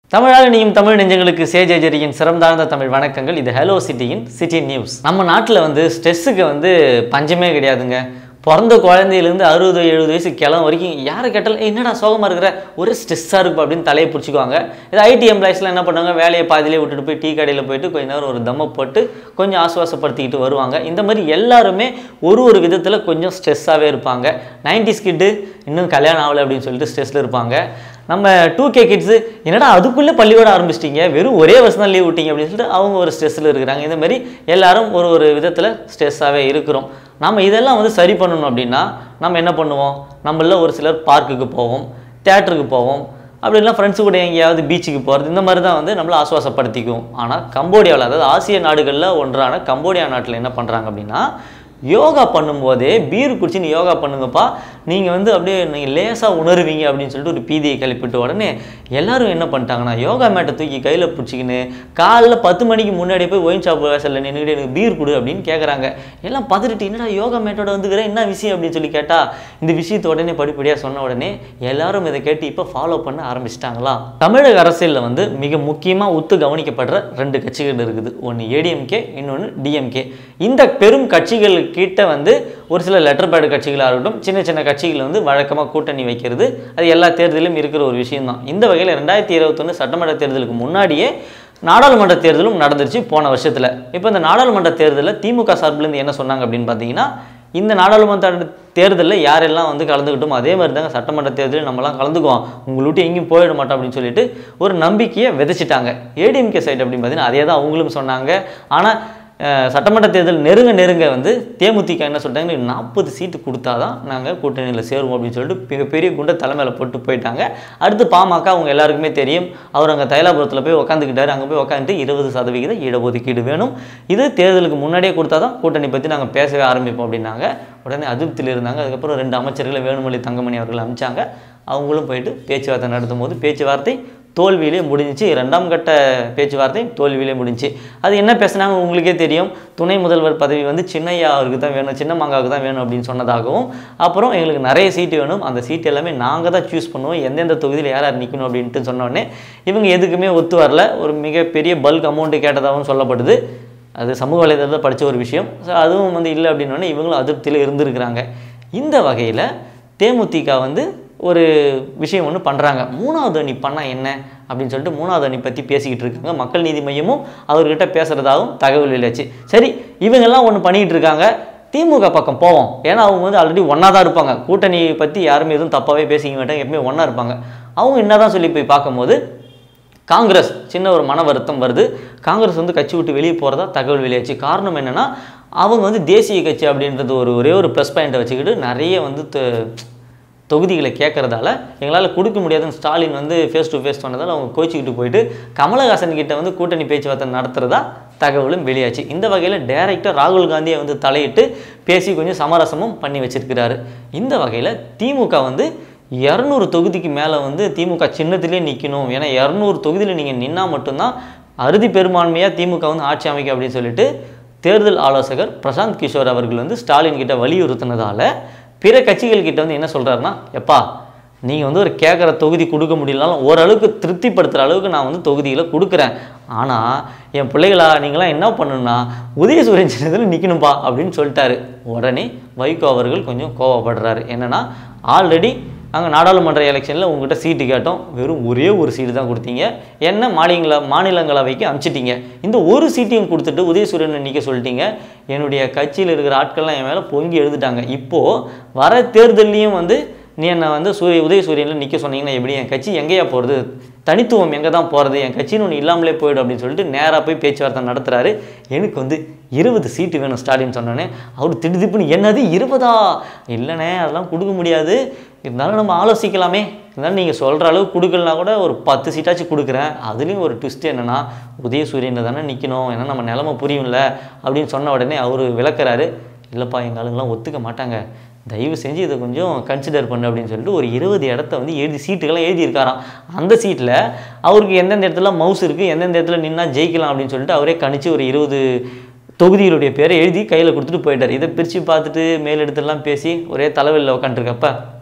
தமிழால் நீயும் தமிழ் நெஞ்சங்களுக்கு சேஜரியின் சிறந்தார்ந்த தமிழ் வணக்கங்கள் இது ஹலோ சிட்டியின் சிட்டி நியூஸ் நம்ம நாட்டில் வந்து ஸ்ட்ரெஸ்ஸுக்கு வந்து பஞ்சமே கிடையாதுங்க பிறந்த குழந்தையிலேருந்து அறுபது எழுபது வயசு கிளம்ப வரைக்கும் யாரை கேட்டாலும் "ஏய், என்னடா சோகமாக இருக்கிற ஒரே ஸ்ட்ரெஸ்ஸாக இருக்கும் அப்படின்னு தலையை பிடிச்சிக்குவாங்க இது ஐடி எம்ப்ளாயிஸ்லாம் என்ன பண்ணுவாங்க வேலையை பாதியிலே விட்டுட்டு போய் டீ கடையில் போயிட்டு கொஞ்ச நேரம் ஒரு தம்மை போட்டு கொஞ்சம் ஆசுவாசப்படுத்திக்கிட்டு வருவாங்க இந்த மாதிரி எல்லாருமே ஒரு ஒரு விதத்தில் கொஞ்சம் ஸ்ட்ரெஸ்ஸாகவே இருப்பாங்க 90s கிட்டு இன்னும் கல்யாணம் ஆகலை அப்படின்னு சொல்லிட்டு ஸ்ட்ரெஸ்ஸில் இருப்பாங்க நம்ம டூ கே கிட்ஸு என்னடா அதுக்குள்ளே பள்ளியோட ஆரம்பிச்சிட்டிங்க வெறும் ஒரே வருஷம் தான் லீவ் விட்டீங்க அப்படின்னு சொல்லிட்டு அவங்க ஒரு ஸ்ட்ரெஸ்ஸில் இருக்கிறாங்க இந்த மாதிரி எல்லாரும் ஒரு ஒரு விதத்தில் ஸ்ட்ரெஸ்ஸாகவே இருக்கிறோம் நம்ம இதெல்லாம் வந்து சரி பண்ணணும் அப்படின்னா நம்ம என்ன பண்ணுவோம் நம்மள ஒரு சிலர் பார்க்குக்கு போவோம் தேட்டருக்கு போவோம் அப்படின்னா ஃப்ரெண்ட்ஸு கூட எங்கேயாவது பீச்சுக்கு போகிறது இந்த மாதிரி தான் வந்து நம்மளை ஆசுவாசப்படுத்திக்குவோம் ஆனால் கம்போடியாவில் அதாவது ஆசிய நாடுகளில் ஒன்றான கம்போடியா நாட்டில் என்ன பண்ணுறாங்க அப்படின்னா யோகா பண்ணும்போதே பீர் குடிச்சு நீ யோகா பண்ணுங்கப்பா நீங்கள் வந்து அப்படியே நீங்கள் லேசாக உணருவீங்க அப்படின்னு சொல்லிட்டு ஒரு பீதியை கிளப்பிட்டு உடனே எல்லாரும் என்ன பண்ணிட்டாங்கன்னா யோகா மேட்டை தூக்கி கையில் பிடிச்சிக்கின்னு காலைல பத்து மணிக்கு முன்னாடி போய் ஒயின் ஷாப் வாசலில் நின்றுட்டு எனக்கு பீர் கொடு அப்படின்னு கேட்குறாங்க எல்லாம் பதறிட்டு என்னடா யோகா மேட்டோட வந்துக்கிறேன் என்ன விஷயம் அப்படின்னு சொல்லி கேட்டால் இந்த விஷயத்தை உடனே படிப்படியாக சொன்ன உடனே எல்லாரும் இதை கேட்டு இப்போ ஃபாலோ பண்ண ஆரம்பிச்சிட்டாங்களா தமிழக அரசியலில் வந்து மிக முக்கியமாக உத்து கவனிக்கப்படுற ரெண்டு கட்சிகள் இருக்குது ஒன்று ஏடிஎம்கே இன்னொன்று டிஎம்கே இந்த பெரும் கட்சிகள் கிட்ட வந்து ஒரு சில லெட்டர் பேடு கட்சிகளாக இருக்கட்டும் சின்ன சின்ன கட்சிகள் வந்து வழக்கமாக கூட்டணி வைக்கிறது அது எல்லா தேர்தலிலும் இருக்கிற ஒரு விஷயம்தான் இந்த வகையில் ரெண்டாயிரத்தி இருபத்தொன்று சட்டமன்ற தேர்தலுக்கு முன்னாடியே நாடாளுமன்ற தேர்தலும் நடந்துருச்சு போன வருஷத்தில் இப்போ இந்த நாடாளுமன்ற தேர்தலில் திமுக சார்பிலேருந்து என்ன சொன்னாங்க அப்படின்னு பார்த்தீங்கன்னா இந்த நாடாளுமன்ற தேர்தலில் யாரெல்லாம் வந்து கலந்துக்கிட்டோமோ அதே மாதிரி தாங்க சட்டமன்ற தேர்தலில் நம்மலாம் கலந்துக்குவோம் உங்களை விட்டு எங்கேயும் போயிட மாட்டோம் அப்படின்னு சொல்லிட்டு ஒரு நம்பிக்கையை விதைச்சிட்டாங்க ஏடிஎம்கே சைடு அப்படின்னு பார்த்தீங்கன்னா அதே தான் அவங்களும் சொன்னாங்க ஆனால் அஹ், சட்டமன்ற தேர்தல் நெருங்க நெருங்க வந்து தேமுதிக என்ன சொல்லிட்டாங்க நாற்பது சீட்டு கொடுத்தா தான் நாங்கள் கூட்டணியில் சேருவோம் அப்படின்னு சொல்லிட்டு மிகப்பெரிய குண்டை தலைமையில் போட்டு போயிட்டாங்க அடுத்து பாமக அவங்க எல்லாருக்குமே தெரியும் அவர் அங்கே தைலாபுரத்தில் போய் உட்காந்துக்கிட்டாரு அங்கே போய் உட்காந்துட்டு இருபது சதவிகித இடஒதுக்கீடு வேணும் இது தேர்தலுக்கு முன்னாடியே கொடுத்தா தான் கூட்டணி பற்றி நாங்கள் பேசவே ஆரம்பிப்போம் அப்படின்னாங்க உடனே அதிருப்தியில் இருந்தாங்க அதுக்கப்புறம் ரெண்டு அமைச்சர்களை வேணுமொழி தங்கமணி அவர்கள் அனுப்பிச்சாங்க அவங்களும் போயிட்டு பேச்சுவார்த்தை நடத்தும் போது பேச்சுவார்த்தை தோல்வியிலே முடிஞ்சிச்சு இரண்டாம் கட்ட பேச்சுவார்த்தை தோல்வியிலே முடிஞ்சுச்சு அது என்ன பேசுனாங்க உங்களுக்கே தெரியும் துணை முதல்வர் பதவி வந்து சின்னையா அவருக்கு தான் வேணும் சின்ன மாங்காவுக்கு தான் வேணும் அப்படின்னு சொன்னதாகவும் அப்புறம் எங்களுக்கு நிறைய சீட்டு வேணும் அந்த சீட் எல்லாமே நாங்கள் தான் சூஸ் பண்ணுவோம் எந்தெந்த தொகுதியில் யார் யார் நிற்கணும் அப்படின்ட்டு சொன்னோடனே இவங்க எதுக்குமே ஒத்து வரல ஒரு மிகப்பெரிய பல்க் அமௌண்ட்டு கேட்டதாகவும் சொல்லப்படுது அது சமூக வலைதளத்தில் படித்த ஒரு விஷயம் ஸோ அதுவும் வந்து இல்லை அப்படின்னோடனே இவங்களும் அதிருப்தியில் இருந்திருக்கிறாங்க இந்த வகையில் தேமுதிக வந்து ஒரு விஷயம் ஒன்று பண்ணுறாங்க மூணாவது அணி பண்ணால் என்ன அப்படின்னு சொல்லிட்டு மூணாவது அணி பற்றி பேசிக்கிட்டு இருக்காங்க மக்கள் நீதி மையமும் அவர்கிட்ட பேசுகிறதாகவும் தகவல் வெளியாச்சு சரி இவங்கெல்லாம் ஒன்று பண்ணிக்கிட்டு இருக்காங்க திமுக பக்கம் போவோம் ஏன்னா அவங்க வந்து ஆல்ரெடி ஒன்றா தான் இருப்பாங்க கூட்டணி பற்றி யாருமே எதுவும் தப்பாகவே பேசிக்க மாட்டாங்க எப்பவுமே ஒன்றா இருப்பாங்க அவங்க என்ன தான் சொல்லி போய் பார்க்கும்போது காங்கிரஸ் சின்ன ஒரு மன வருத்தம் வருது காங்கிரஸ் வந்து கட்சி விட்டு வெளியே போகிறதா தகவல் வெளியாச்சு காரணம் என்னென்னா அவங்க வந்து தேசிய கட்சி அப்படின்றது ஒரு ஒரே ஒரு ப்ளஸ் பாயிண்ட்டை வச்சுக்கிட்டு நிறைய வந்து தொ- தொகுதிகளை கேட்கறதால எங்களால் கொடுக்க முடியாதுன்னு ஸ்டாலின் வந்து ஃபேஸ் டு ஃபேஸ் சொன்னதால் அவங்க கோச்சிக்கிட்டு போயிட்டு கமலஹாசன் கிட்ட வந்து கூட்டணி பேச்சுவார்த்தை நடத்துகிறதா தகவலும் வெளியாச்சு இந்த வகையில் டைரெக்டாக ராகுல் காந்தியை வந்து தலையிட்டு பேசி கொஞ்சம் சமரசமும் பண்ணி வச்சிருக்கிறாரு இந்த வகையில் திமுக வந்து இரநூறு தொகுதிக்கு மேலே வந்து திமுக சின்னத்திலே நிற்கணும் ஏன்னா இரநூறு தொகுதியில் நீங்கள் நின்னா மட்டும்தான் அறுதி பெரும்பான்மையாக திமுக வந்து ஆட்சி அமைக்கும் அப்படின்னு சொல்லிட்டு தேர்தல் ஆலோசகர் பிரசாந்த் கிஷோர் அவர்கள் வந்து ஸ்டாலின் கிட்ட வலியுறுத்தினதால பிற கட்சிகள் கிட்ட வந்து என்ன சொல்றாருன்னா எப்பா நீங்கள் வந்து ஒரு கேட்குற தொகுதி கொடுக்க முடியலனாலும் ஓரளவுக்கு திருப்திப்படுத்துகிற அளவுக்கு நான் வந்து தொகுதிகளை கொடுக்குறேன் ஆனால் என் பிள்ளைகளா நீங்களாம் என்ன பண்ணணும்னா உதயசூரியன் சின்னத்தில் நிற்கணும்பா அப்படின்னு சொல்லிட்டாரு உடனே வைகோ அவர்கள் கொஞ்சம் கோவப்படுறாரு என்னன்னா ஆல்ரெடி அங்கே நாடாளுமன்ற எலெக்ஷனில் உங்ககிட்ட சீட்டு கேட்டோம் வெறும் ஒரே ஒரு சீட்டு தான் கொடுத்தீங்க என்ன மாநில மாநிலங்களவைக்கு அனுப்பிச்சிட்டீங்க இந்த ஒரு சீட்டையும் கொடுத்துட்டு உதயசூரியனை நிற்க சொல்லிட்டீங்க என்னுடைய கட்சியில் இருக்கிற ஆட்கள்லாம் என் மேலே பொங்கி எழுதுட்டாங்க இப்போது வர தேர்தல்லையும் வந்து நீ என்னை வந்து சூரிய உதயசூரியனில் நிற்க சொன்னீங்கன்னா எப்படி என் கட்சி எங்கேயா போகிறது தனித்துவம் எங்கே தான் போகிறது என் கட்சின்னு ஒன்று இல்லாமலே போயிடும் அப்படின்னு சொல்லிட்டு நேராக போய் பேச்சுவார்த்தை நடத்துகிறாரு எனக்கு வந்து இருபது சீட்டு வேணும் ஸ்டாலின் சொன்னோன்னே அவர் திடுதிப்புன்னு என்னது இருபதா இல்லைண்ணே அதெல்லாம் கொடுக்க முடியாது இருந்தாலும் நம்ம ஆலோசிக்கலாமே இருந்தாலும் நீங்கள் சொல்கிற அளவுக்கு கொடுக்கலனா கூட ஒரு பத்து சீட்டாச்சும் கொடுக்குறேன் அதுலேயும் ஒரு ட்விஸ்ட் என்னென்னா உதயசூரியனில் தானே நிற்கணும் ஏன்னா நம்ம நிலமை புரியும்ல அப்படின்னு சொன்ன உடனே அவர் விளக்குறாரு இல்லைப்பா எங்கள் ஆளுங்கெல்லாம் ஒத்துக்க மாட்டாங்க தயவு செஞ்சு இதை கொஞ்சம் கன்சிடர் பண்ணு அப்படின்னு சொல்லிட்டு ஒரு இருபது இடத்த வந்து எழுதி சீட்டுகள்லாம் எழுதியிருக்காராம் அந்த சீட்டில் அவருக்கு எந்தெந்த இடத்துல மவுஸ் இருக்குது எந்தெந்த இடத்துல நின்னா ஜெயிக்கலாம் அப்படின்னு சொல்லிட்டு அவரே கணிச்சு ஒரு இருபது தொகுதிகளுடைய பேரை எழுதி கையில் கொடுத்துட்டு போயிட்டார் இதை பிரித்து பார்த்துட்டு மேலிடத்துலாம் பேசி ஒரே தலைவலியில் உட்காந்துருக்கப்ப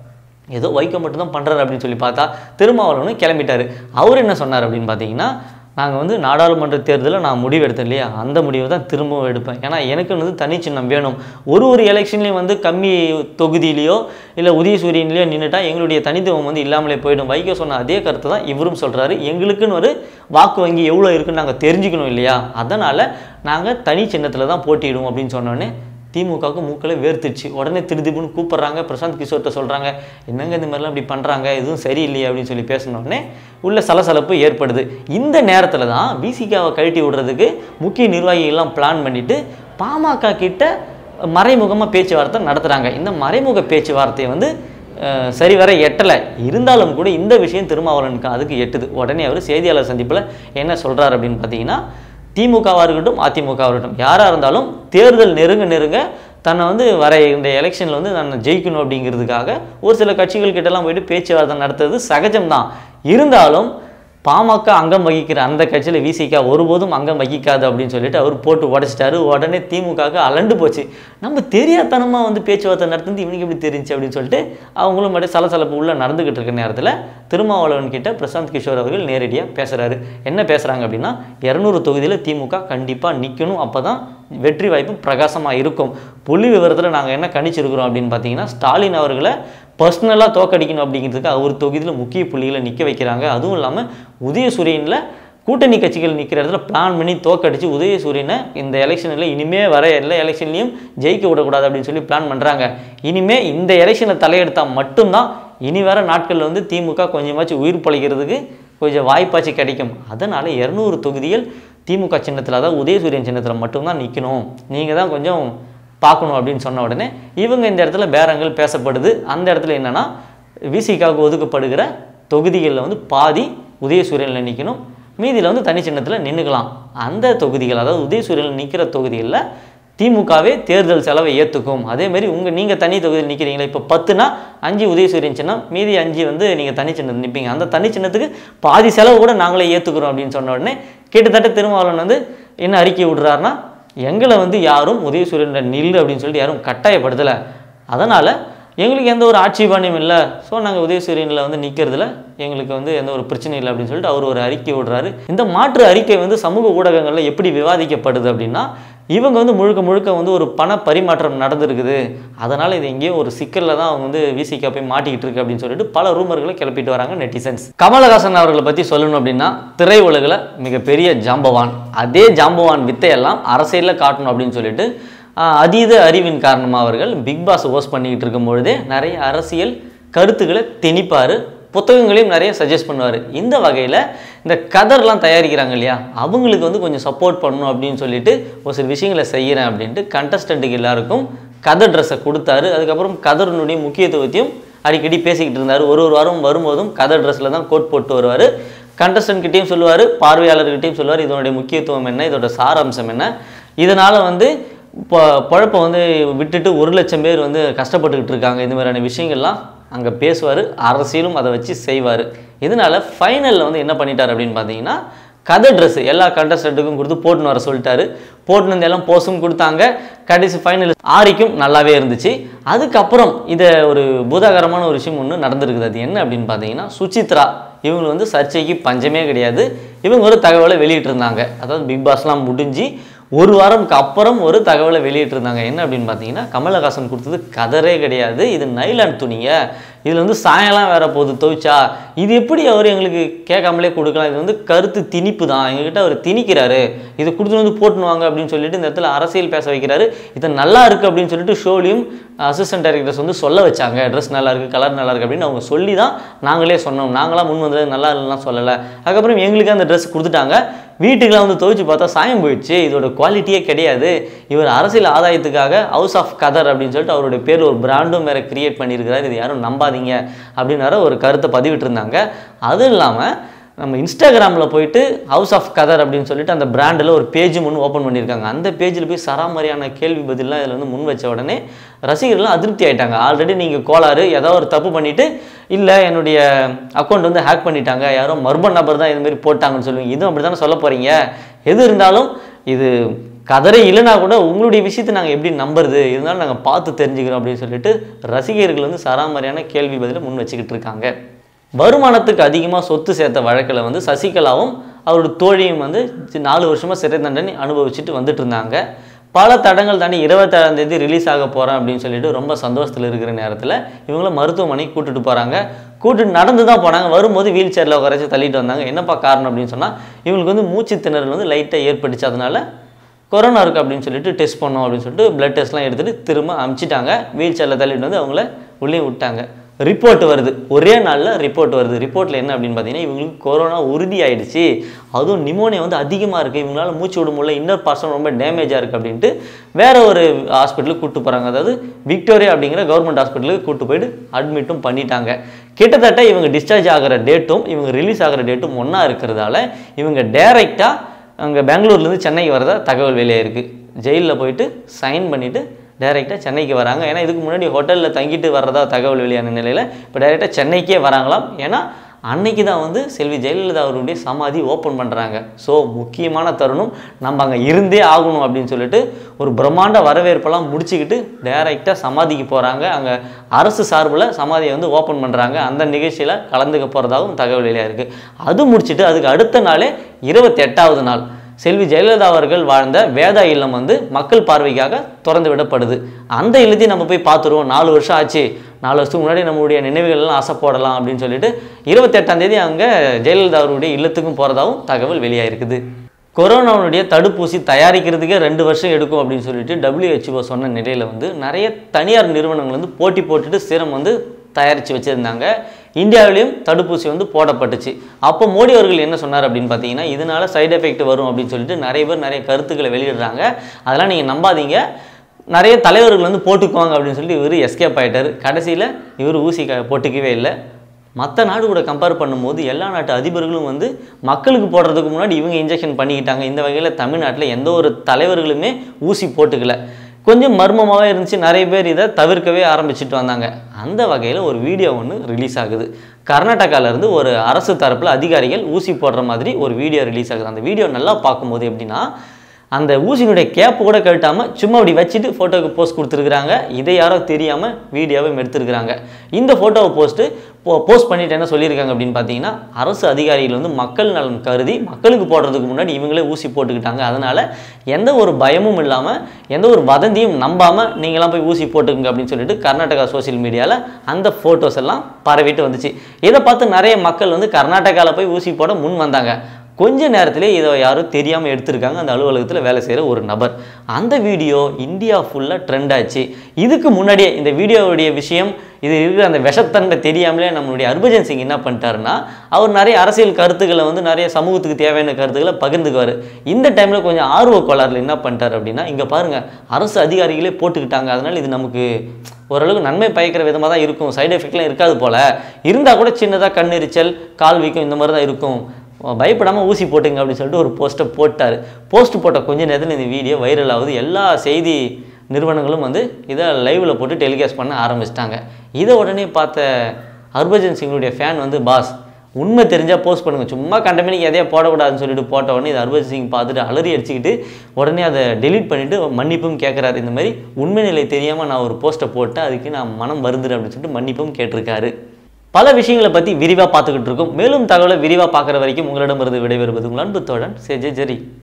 ஏதோ வைக்க மட்டும்தான் பண்ணுறாரு அப்படின்னு சொல்லி பார்த்தா திருமாவளவனும் கிளம்பிட்டாரு அவர் என்ன சொன்னார் அப்படின்னு பார்த்தீங்கன்னா நாங்கள் வந்து நாடாளுமன்ற தேர்தலில் நான் முடிவு எடுத்தேன் இல்லையா அந்த முடிவை தான் திரும்பவும் எடுப்பேன் ஏன்னா எனக்கு வந்து தனி சின்னம் வேணும் ஒரு ஒரு எலெக்ஷன்லேயும் வந்து கம்மி தொகுதியிலையோ இல்லை உதயசூரியன்லையோ நின்றுட்டா எங்களுடைய தனித்துவம் வந்து இல்லாமலே போயிடும் வைக்க சொன்ன அதே கருத்தை தான் இவரும் சொல்கிறாரு எங்களுக்குன்னு ஒரு வாக்கு வங்கி எவ்வளோ இருக்குன்னு நாங்கள் தெரிஞ்சுக்கணும் இல்லையா அதனால் நாங்கள் தனி சின்னத்தில் தான் போட்டியிடுவோம் அப்படின்னு சொன்னோடனே திமுகவுக்கு மூக்கில் வேர்த்துச்சு உடனே திருதிப்புன்னு கூப்பிட்றாங்க பிரசாந்த் கிஷோர்கிட்ட சொல்கிறாங்க என்னங்க இந்த மாதிரிலாம் இப்படி பண்ணுறாங்க எதுவும் சரியில்லையே அப்படின்னு சொல்லி பேசினோடனே உள்ள சலசலப்பு ஏற்படுது இந்த நேரத்தில் தான் விசிகாவை கழட்டி விடுறதுக்கு முக்கிய நிர்வாகிகள்லாம் பிளான் பண்ணிவிட்டு பாமக கிட்ட மறைமுகமாக பேச்சுவார்த்தை நடத்துகிறாங்க இந்த மறைமுக பேச்சுவார்த்தையை வந்து அஹ், சரிவர எட்டலை இருந்தாலும் கூட இந்த விஷயம் திருமாவளவனுக்கு அதுக்கு எட்டுது உடனே அவர் செய்தியாளர் சந்திப்பில் என்ன சொல்கிறார் அப்படின்னு பார்த்தீங்கன்னா திமுகவாக இருக்கட்டும் அதிமுகவாக இருக்கட்டும் யாராக இருந்தாலும் தேர்தல் நெருங்க நெருங்க தன்னை வந்து வர இந்த எலெக்ஷனில் வந்து நான் ஜெயிக்கணும் அப்படிங்கிறதுக்காக ஒரு சில கட்சிகள் கிட்டலாம் போயிட்டு பேச்சுவார்த்தை நடத்துறது சகஜம்தான் இருந்தாலும் பாமக அங்கம் வகிக்கிற அந்த கட்சியில் விசிக ஒருபோதும் அங்கம் வகிக்காது அப்படின்னு சொல்லிட்டு அவர் போட்டு உடைச்சிட்டாரு உடனே திமுகவுக்கு அலண்டு போச்சு நம்ம தெரியாதனமாக வந்து பேச்சுவார்த்தை நடத்துறது இவனுக்கு எப்படி தெரிஞ்சு அப்படின்னு சொல்லிட்டு அவங்களும் மட்டும் சலசலப்பு உள்ள நடந்துகிட்டு இருக்க நேரத்தில் திருமாவளவன் கிட்ட பிரசாந்த் கிஷோர் அவர்கள் நேரடியாக பேசுகிறாரு என்ன பேசுகிறாங்க அப்படின்னா இரநூறு தொகுதியில் திமுக கண்டிப்பாக நிற்கணும் அப்போ தான் வெற்றி வாய்ப்பு பிரகாசமாக இருக்கும் புள்ளி விவரத்தில் நாங்கள் என்ன கணிச்சிருக்கிறோம் அப்படின்னு பார்த்தீங்கன்னா ஸ்டாலின் அவர்களை பர்சனலாக தோக்கடிக்கணும் அப்படிங்கிறதுக்கு அவர் தொகுதியில் முக்கிய புள்ளிகளை நிற்க வைக்கிறாங்க அதுவும் இல்லாமல் உதயசூரியனில் கூட்டணி கட்சிகள் நிற்கிற இடத்துல பிளான் பண்ணி தோக்கடிச்சு உதயசூரியனை இந்த எலெக்ஷனில் இனிமே வர எல்லா எலெக்ஷன்லையும் ஜெயிக்க விடக்கூடாது அப்படின்னு சொல்லி பிளான் பண்ணுறாங்க இனிமே இந்த எலெக்ஷனை தலையெடுத்தால் மட்டும்தான் இனி வர நாட்களில் வந்து திமுக கொஞ்சமாச்சும் உயிர் பழைக்கிறதுக்கு கொஞ்சம் வாய்ப்பாச்சு கிடைக்கும் அதனால் இரநூறு தொகுதிகள் திமுக சின்னத்தில் அதாவது உதயசூரியன் சின்னத்தில் மட்டும்தான் நிற்கணும் நீங்கள் தான் கொஞ்சம் பார்க்கணும் அப்படின்னு சொன்ன உடனே இவங்க இந்த இடத்துல பேரங்கள் பேசப்படுது அந்த இடத்துல என்னென்னா விசிகாவுக்கு ஒதுக்கப்படுகிற தொகுதிகளில் வந்து பாதி உதயசூரியனில் நிற்கணும் மீதியில் வந்து தனி சின்னத்தில் நின்றுக்கலாம் அந்த தொகுதிகள் அதாவது உதயசூரியனில் நிற்கிற தொகுதிகளில் திமுகவே தேர்தல் செலவை ஏற்றுக்கும் அதேமாரி உங்கள் நீங்கள் தனி தொகுதியில் நிற்கிறீங்களா இப்போ பத்துனா அஞ்சு உதயசூரியன் சின்னம் மீதி அஞ்சு வந்து நீங்கள் தனி சின்னத்தில் நிற்பீங்க அந்த தனி சின்னத்துக்கு பாதி செலவு கூட நாங்களே ஏற்றுக்கிறோம் அப்படின்னு சொன்ன உடனே கிட்டத்தட்ட திருமாவளவன் வந்து என்ன அறிக்கை விடுறாருன்னா எங்களை வந்து யாரும் உதயசூரியன் நில்லு அப்படின்னு சொல்லிட்டு யாரும் கட்டாயப்படுத்தலை அதனால் எங்களுக்கு எந்த ஒரு ஆட்சேபனையும் இல்லை ஸோ நாங்கள் உதயசூரியனில் வந்து நிற்கிறதுல எங்களுக்கு வந்து எந்த ஒரு பிரச்சனையும் இல்லை அப்படின்னு சொல்லிட்டு அவர் ஒரு அறிக்கை விடுறாரு இந்த மாற்று அறிக்கை வந்து சமூக ஊடகங்களில் எப்படி விவாதிக்கப்படுது அப்படின்னா இவங்க வந்து முழுக்க முழுக்க வந்து ஒரு பண பரிமாற்றம் நடந்திருக்குது அதனால் இது எங்கேயோ ஒரு சிக்கலில் தான் அவங்க வந்து விசிகா போய் மாட்டிக்கிட்டு இருக்கு அப்படின்னு சொல்லிட்டு பல ரூமர்களை கிளப்பிட்டு வராங்க நெட்டிசன்ஸ் கமலஹாசன் அவர்களை பற்றி சொல்லணும் அப்படின்னா திரையுலகில் மிகப்பெரிய ஜாம்பவான் அதே ஜாம்பவான் வித்தையெல்லாம் அரசியலில் காட்டணும் அப்படின்னு சொல்லிட்டு ஆஹ், அதீத அறிவின் காரணமாக அவர்கள் பிக் பாஸ் ஹோஸ்ட் பண்ணிக்கிட்டு இருக்கும் பொழுதே நிறைய அரசியல் கருத்துக்களை திணிப்பார் புத்தகங்களையும் நிறைய சஜஸ்ட் பண்ணுவார் இந்த வகையில் இந்த கதர்லாம் தயாரிக்கிறாங்க இல்லையா அவங்களுக்கு வந்து கொஞ்சம் சப்போர்ட் பண்ணணும் அப்படின்னு சொல்லிட்டு ஒரு சில விஷயங்களை செய்கிறேன் அப்படின்ட்டு கண்டஸ்டண்ட்டுக்கு எல்லாருக்கும் கதர் ட்ரெஸ்ஸை கொடுத்தாரு அதுக்கப்புறம் கதறினுடைய முக்கியத்துவத்தையும் அடிக்கடி பேசிக்கிட்டு இருந்தார் ஒரு ஒரு வாரம் வரும்போதும் கதர் ட்ரெஸ்ஸில் தான் கோட் போட்டு வருவார் கண்டஸ்டன்ட் கிட்டேயும் சொல்லுவார் பார்வையாளர்கிட்டையும் சொல்லுவார் இதனுடைய முக்கியத்துவம் என்ன இதோட சாராம்சம் என்ன இதனால் வந்து இப்போ பழப்பை வந்து விட்டுட்டு ஒரு லட்சம் பேர் வந்து கஷ்டப்பட்டுக்கிட்டு இருக்காங்க இந்த மாதிரியான விஷயங்கள்லாம் அங்கே பேசுவார் அரசியலும் அதை வச்சு செய்வார் இதனால் ஃபைனலில் வந்து என்ன பண்ணிட்டார் அப்படின்னு பார்த்தீங்கன்னா கதை ட்ரெஸ் எல்லா கண்டஸ்டண்ட்டுக்கும் கொடுத்து போட்டுன்னு வர சொல்லிட்டாரு போட்டுன்னு வந்து எல்லாம் போஸும் கொடுத்தாங்க கடைசி ஃபைனல் ஆரிக்கும் நல்லாவே இருந்துச்சு அதுக்கப்புறம் இதை ஒரு பூதாகரமான ஒரு விஷயம் ஒன்று நடந்திருக்குது அது என்ன அப்படின்னு பார்த்தீங்கன்னா சுசித்ரா இவங்க வந்து சர்ச்சைக்கு பஞ்சமே கிடையாது இவங்க ஒரு தகவலை வெளியிட்டிருந்தாங்க அதாவது பிக் பாஸ்லாம் முடிஞ்சு ஒரு வாரம்க்கு அப்புறம் ஒரு தகவலை வெளியிட்டிருந்தாங்க என்ன அப்படின்னு பார்த்தீங்கன்னா கமலஹாசன் கொடுத்தது கதரே கிடையாது இது நைலான் துணிங்க இதில் வந்து சாயம்லாம் வேற போகுது துவைச்சா இது எப்படி அவர் எங்களுக்கு கேட்காமலே கொடுக்கலாம் இது வந்து கருத்து திணிப்பு தான் எங்ககிட்ட அவர் திணிக்கிறாரு இது கொடுத்துட்டு வந்து போட்டுன்னு வாங்க அப்படின்னு சொல்லிட்டு இந்த இடத்துல அரசியல் பேச வைக்கிறாரு இது நல்லா இருக்கு அப்படின்னு சொல்லிட்டு ஷோலையும் அசிஸ்டன்ட் டைரக்டர்ஸ் வந்து சொல்ல வச்சாங்க ட்ரெஸ் நல்லா இருக்கு கலர் நல்லா இருக்கு அப்படின்னு அவங்க சொல்லி தான் நாங்களே சொன்னோம் நாங்களாம் முன் வந்தது நல்லா இல்லைலாம் சொல்லலை அதுக்கப்புறம் எங்களுக்கு அந்த ட்ரெஸ் கொடுத்துட்டாங்க வீட்டுக்குலாம் வந்து துவைச்சு பார்த்தா சாயம் போயிடுச்சு இதோட குவாலிட்டியே கிடையாது இவர் அரசியல் ஆதாயத்துக்காக ஹவுஸ் ஆஃப் கதர் அப்படின்னு சொல்லிட்டு அவருடைய பேர் ஒரு பிராண்டும் வேற கிரியேட் பண்ணியிருக்கிறார் இது யாரும் நம்பாதீங்க அப்படின்னார ஒரு கருத்தை பதிவிட்டிருந்தாங்க அதுவும் இல்லாமல் நம்ம இன்ஸ்டாகிராமில் போயிட்டு ஹவுஸ் ஆஃப் கதர் அப்படின்னு சொல்லிட்டு அந்த பிராண்டில் ஒரு பேஜ் முன் ஓப்பன் பண்ணியிருக்காங்க அந்த பேஜில் போய் சராமரியான கேள்வி பதிலாம் இதில் வந்து முன் வச்ச உடனே ரசிகர்கள்லாம் அதிருப்தி ஆயிட்டாங்க ஆல்ரெடி நீங்கள் கோளாறு ஏதோ ஒரு தப்பு பண்ணிவிட்டு இல்லை என்னுடைய அக்கௌண்ட் வந்து ஹேக் பண்ணிட்டாங்க யாரோ மர்ம நபர் தான் இது மாதிரி போட்டாங்கன்னு சொல்லுவீங்க இதுவும் அப்படி தானே சொல்ல போகிறீங்க எது இருந்தாலும் இது கதரே இல்லைனா கூட உங்களுடைய விஷயத்தை நாங்கள் எப்படி நம்புறது இருந்தாலும் நாங்கள் பார்த்து தெரிஞ்சுக்கிறோம் அப்படின்னு சொல்லிட்டு ரசிகர்கள் வந்து சராமரியான கேள்வி பதிலை முன் வச்சுக்கிட்டு இருக்காங்க வருமானத்துக்கு அதிகமாக சொத்து சேர்த்த வழக்கில் வந்து சசிகலாவும் அவரோட தோழியும் வந்து சி- நாலு வருஷமாக சிறை தண்டனை அனுபவிச்சுட்டு வந்துட்டு இருந்தாங்க பல தடங்கள் தாண்டி இருபத்தேழாம் தேதி ரிலீஸ் ஆக போகிறேன் அப்படின்னு சொல்லிட்டு ரொம்ப சந்தோஷத்தில் இருக்கிற நேரத்தில் இவங்கள மருத்துவமனைக்கு கூட்டிட்டு போகிறாங்க கூட்டிட்டு நடந்து தான் போனாங்க வரும்போது வீல் சேரில் உட்காரச்சு தள்ளிட்டு வந்தாங்க என்னப்பா காரணம் அப்படின்னு சொன்னால் இவங்களுக்கு வந்து மூச்சு திணறல் வந்து லைட்டாக ஏற்பட்டுச்சு அதனால கொரோனா இருக்குது அப்படின்னு சொல்லிட்டு டெஸ்ட் பண்ணோம் அப்படின்னு சொல்லிட்டு பிளட் டெஸ்ட்லாம் எடுத்துகிட்டு திரும்ப அமுச்சிட்டாங்க வீல் சேரில் தள்ளிட்டு வந்து அவங்கள உள்ளே விட்டாங்க ரிப்போர்ட் வருது ஒரே நாளில் ரிப்போர்ட் வருது ரிப்போர்ட்டில் என்ன அப்படின்னு பார்த்தீங்கன்னா இவங்களுக்கு கொரோனா உறுதி ஆயிடுச்சு அதுவும் நிமோனியா வந்து அதிகமாக இருக்குது இவங்களால மூச்சு விட முடியல இன்னர் பர்சன் ரொம்ப டேமேஜாக இருக்குது அப்படின்ட்டு வேற ஒரு ஹாஸ்பிட்டலுக்கு கூட்டு போகிறாங்க அதாவது விக்டோரியா அப்படிங்கிற கவர்மெண்ட் ஹாஸ்பிட்டலுக்கு கூட்டு போயிட்டு அட்மிட்டும் பண்ணிட்டாங்க கிட்டத்தட்ட இவங்க டிஸ்சார்ஜ் ஆகிற டேட்டும் இவங்க ரிலீஸ் ஆகிற டேட்டும் ஒன்றா இருக்கிறதால இவங்க டைரெக்டாக அங்கே பெங்களூர்லேருந்து சென்னைக்கு வரதா தகவல் வெளியாயிருக்கு ஜெயிலில் போயிட்டு சைன் பண்ணிவிட்டு டைரெக்டாக சென்னைக்கு வராங்க ஏன்னா இதுக்கு முன்னாடி ஹோட்டலில் தங்கிட்டு வர்றதா தகவல் வெளியான நிலையில் இப்போ டைரெக்டாக சென்னைக்கே வராங்களாம் ஏன்னா அன்னைக்கு தான் வந்து செல்வி ஜெயலலிதா அவருடைய சமாதி ஓப்பன் பண்ணுறாங்க ஸோ முக்கியமான தருணம் நம்ம அங்கே இருந்தே ஆகணும் அப்படின்னு சொல்லிட்டு ஒரு பிரம்மாண்ட வரவேற்பெல்லாம் முடிச்சுக்கிட்டு டைரெக்டாக சமாதிக்கு போகிறாங்க அங்கே அரசு சார்பில் சமாதியை வந்து ஓப்பன் பண்ணுறாங்க அந்த நிகழ்ச்சியில் கலந்துக்க போகிறதாகவும் தகவல் வெளியாக இருக்குது அது முடிச்சுட்டு அதுக்கு அடுத்த நாளே இருபத்தி எட்டாவது நாள் செல்வி ஜெயலலிதா அவர்கள் வாழ்ந்த வேதா இல்லம் வந்து மக்கள் பார்வைக்காக திறந்து விடப்படுது அந்த இல்லத்தையும் நம்ம போய் பார்த்துருவோம் நாலு வருஷம் ஆச்சு நாலு வருஷத்துக்கு முன்னாடி நம்மளுடைய நினைவுகள் எல்லாம் ஆசை போடலாம் அப்படின்னு சொல்லிட்டு இருபத்தெட்டாம் தேதி அங்கே ஜெயலலிதா அவருடைய இல்லத்துக்கும் போகிறதாவும் தகவல் வெளியாயிருக்குது கொரோனாவுடைய தடுப்பூசி தயாரிக்கிறதுக்கே ரெண்டு வருஷம் எடுக்கும் அப்படின்னு சொல்லிட்டு WHO சொன்ன நிலையில் வந்து நிறைய தனியார் நிறுவனங்கள் வந்து போட்டி போட்டுட்டு சிரம் வந்து தயாரித்து வச்சுருந்தாங்க இந்தியாவிலையும் தடுப்பூசி வந்து போடப்பட்டுச்சு அப்போ மோடி அவர்கள் என்ன சொன்னார் அப்படின்னு பார்த்தீங்கன்னா இதனால சைடு எஃபெக்ட் வரும் அப்படின்னு சொல்லிட்டு நிறைய பேர் நிறைய கருத்துக்களை வெளியிடுறாங்க அதெல்லாம் நீங்கள் நம்பாதீங்க நிறைய தலைவர்கள் வந்து போட்டுக்குவாங்க அப்படின்னு சொல்லிட்டு இவர் எஸ்கேப் ஆயிட்டாரு கடைசியில் இவர் ஊசி க போட்டுக்கவே இல்லை மற்ற நாடு கூட கம்பேர் பண்ணும்போது எல்லா நாட்டு அதிபர்களும் வந்து மக்களுக்கு போடுறதுக்கு முன்னாடி இவங்க இன்ஜெக்ஷன் பண்ணிக்கிட்டாங்க இந்த வகையில் தமிழ்நாட்டில் எந்த ஒரு தலைவர்களுமே ஊசி போட்டுக்கல கொஞ்சம் மர்மமாகவே இருந்துச்சு நிறைய பேர் இதை தவிர்க்கவே ஆரம்பிச்சிட்டு வந்தாங்க அந்த வகையில் ஒரு வீடியோ ஒன்று ரிலீஸ் ஆகுது கர்நாடகால இருந்து ஒரு அரசு தரப்பில் அதிகாரிகள் ஊசி போடுற மாதிரி ஒரு வீடியோ ரிலீஸ் ஆகுது அந்த வீடியோ நல்லா பார்க்கும்போது எப்படின்னா அந்த ஊசியினுடைய கேப்பு கூட கழட்டாமல் சும்மா அப்படி வச்சுட்டு ஃபோட்டோவுக்கு போஸ்ட் கொடுத்துருக்குறாங்க இதை யாரோ தெரியாமல் வீடியோவை எடுத்திருக்கிறாங்க இந்த ஃபோட்டோவை போஸ்ட்டு போ போஸ்ட் பண்ணிட்டு என்ன சொல்லியிருக்காங்க அப்படின்னு பார்த்தீங்கன்னா அரசு அதிகாரிகள் வந்து மக்கள் நலன் கருதி மக்களுக்கு போடுறதுக்கு முன்னாடி இவங்களே ஊசி போட்டுக்கிட்டாங்க அதனால் எந்த ஒரு பயமும் இல்லாமல் எந்த ஒரு வதந்தியும் நம்பாமல் நீங்களாம் போய் ஊசி போட்டுக்குங்க அப்படின்னு சொல்லிட்டு கர்நாடகா சோஷியல் மீடியாவில் அந்த ஃபோட்டோஸ் எல்லாம் பரவிட்டு வந்துச்சு இதை பார்த்து நிறைய மக்கள் வந்து கர்நாடகாவில் போய் ஊசி போட முன் வந்தாங்க கொஞ்ச நேரத்திலே இதை யாரும் தெரியாமல் எடுத்திருக்காங்க அந்த அலுவலகத்தில் வேலை செய்கிற ஒரு நபர் அந்த வீடியோ இந்தியா ஃபுல்லாக ட்ரெண்ட் ஆச்சு இதுக்கு முன்னாடியே இந்த வீடியோவுடைய விஷயம் இது இருக்கிற அந்த விஷத்தன்மை தெரியாமலே நம்மளுடைய ஹர்பஜன் சிங் என்ன பண்ணிட்டாருன்னா அவர் நிறைய அரசியல் கருத்துக்களை வந்து நிறைய சமூகத்துக்கு தேவையான கருத்துக்களை பகிர்ந்துக்குவார் இந்த டைமில் கொஞ்சம் ஆர்வ கோளாறுல என்ன பண்ணிட்டார் அப்படின்னா இங்கே பாருங்கள் அரசு அதிகாரிகளே போட்டுக்கிட்டாங்க அதனால் இது நமக்கு ஓரளவுக்கு நன்மை பயக்கிற விதமாக தான் இருக்கும் சைடு எஃபெக்ட்லாம் இருக்காது போல் இருந்தால் கூட சின்னதாக கண்ணெரிச்சல் கால் வீக்கம் இந்த மாதிரி தான் இருக்கும் பயப்படாமல் ஊசி போட்டுங்க அப்படின்னு சொல்லிட்டு ஒரு போஸ்ட்டை போட்டார் போஸ்ட் போட்ட கொஞ்ச நேரத்தில் இந்த வீடியோ வைரல் ஆகுது எல்லா செய்தி நிறுவனங்களும் வந்து இதை லைவில் போட்டு டெலிகாஸ்ட் பண்ண ஆரம்பிச்சிட்டாங்க இதை உடனே பார்த்த ஹர்பஜன் சிங்களுடைய ஃபேன் வந்து பாஸ் உண்மை தெரிஞ்சால் போஸ்ட் பண்ணுங்கள் சும்மா கண்டமேனிக்கு எதையா போடக்கூடாதுன்னு சொல்லிட்டு போட்ட உடனே இது ஹர்பஜன் சிங் பார்த்துட்டு அலறி அடிச்சுக்கிட்டு உடனே அதை டெலீட் பண்ணிவிட்டு மன்னிப்பும் கேட்குறாரு இந்த மாதிரி உண்மை நிலை தெரியாமல் நான் ஒரு போஸ்ட்டை போட்டேன் அதுக்கு நான் மனம் வருந்துறேன் அப்படின்னு சொல்லிட்டு மன்னிப்பும் கேட்டிருக்காரு பல விஷயங்களை பற்றி விரிவாக பார்த்துக்கிட்டு இருக்கோம் மேலும் தகவலை விரிவாக பார்க்குற வரைக்கும் உங்களிடமிருந்து விடைபெறுவது உங்கள் அன்பு தோழன் சேஜே ஜெரி